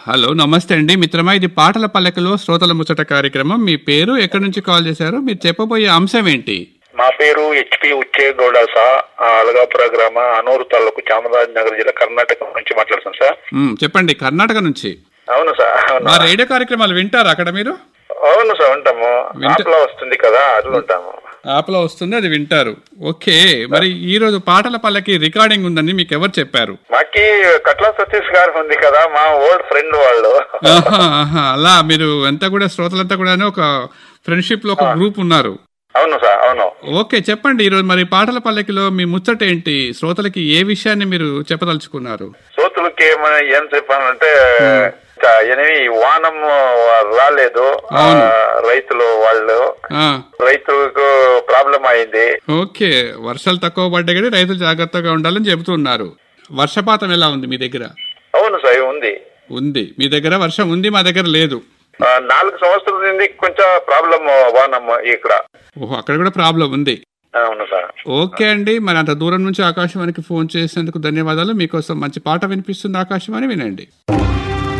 Hello నమస్తే అండి మిత్రమా ఇది పాటల పల్లెకలో శ్రోతల ముచ్చట కార్యక్రమం మీ పేరు ఎక్కడి నుంచి కాల్ చేశారు మీరు చెప్పబోయే అంశం ఏంటి మా పేరు హెచ్పి ఉచ్చేగౌడ సా ఆ, అలగాపుర గ్రామ అనూరు తాలూకు చామరాజనగర్ జిల్లా కర్ణాటక నుంచి మాట్లాడుతున్నాను సార్ మ్, చెప్పండి కర్ణాటక నుంచి అవును సార్ అవును మా రేడియో కార్యక్రమాలు వింటారా అక్కడ మీరు అవును సార్ ఉంటాము వింట- ఆప్లో వస్తుంది కదా అట్లా ఉంటాము యాప్లో వస్తుంది అది వింటారు ఓకే మరి ఈ రోజు పాటల పల్లకి రికార్డింగ్ ఉందని మీకు ఎవరు చెప్పారు మాకి కట్ల సతీష్ గారు ఉంది కదా మా ఓల్డ్ ఫ్రెండ్ వాళ్ళు ఆహా, ఆహా, అలా మీరు అంతా కూడా శ్రోతలంతా కూడా ఒక ఫ్రెండ్షిప్ లో ఒక గ్రూప్ ఉన్నారు అవును సార్ అవును ఓకే చెప్పండి ఈరోజు మరి పాటల పల్లకిలో మీ ముచ్చట ఏంటి శ్రోతలకి ఏ విషయాన్ని మీరు చెప్పదలుచుకున్నారు సోతులకి ఏమైనా ఏం చెప్పానంటే ఎనిమి వానం రాలేదు ఆ, అవును. రైతులు వాళ్ళు ఆ, రైతులకు ప్రాబ్లం అయింది ఓకే వర్షాలు తక్కువ పడ్డాయి కానీ రైతులు జాగ్రత్తగా ఉండాలని చెబుతున్నారు వర్షపాతం ఎలా ఉంది మీ దగ్గర అవును సార్ ఉంది ఉంది మీ దగ్గర వర్షం ఉంది మా దగ్గర లేదు ఆ, నాలుగు సంవత్సరాల నుండి కొంచెం ప్రాబ్లం వానం ఇక్కడ ఓహో అక్కడ కూడా ప్రాబ్లం ఉంది అవును సార్ ఓకే అండి మరి అంత దూరం నుంచి ఆకాశవాణికి ఫోన్ చేసినందుకు ధన్యవాదాలు మీకోసం మంచి పాట వినిపిస్తుంది ఆకాశవాణి వినండి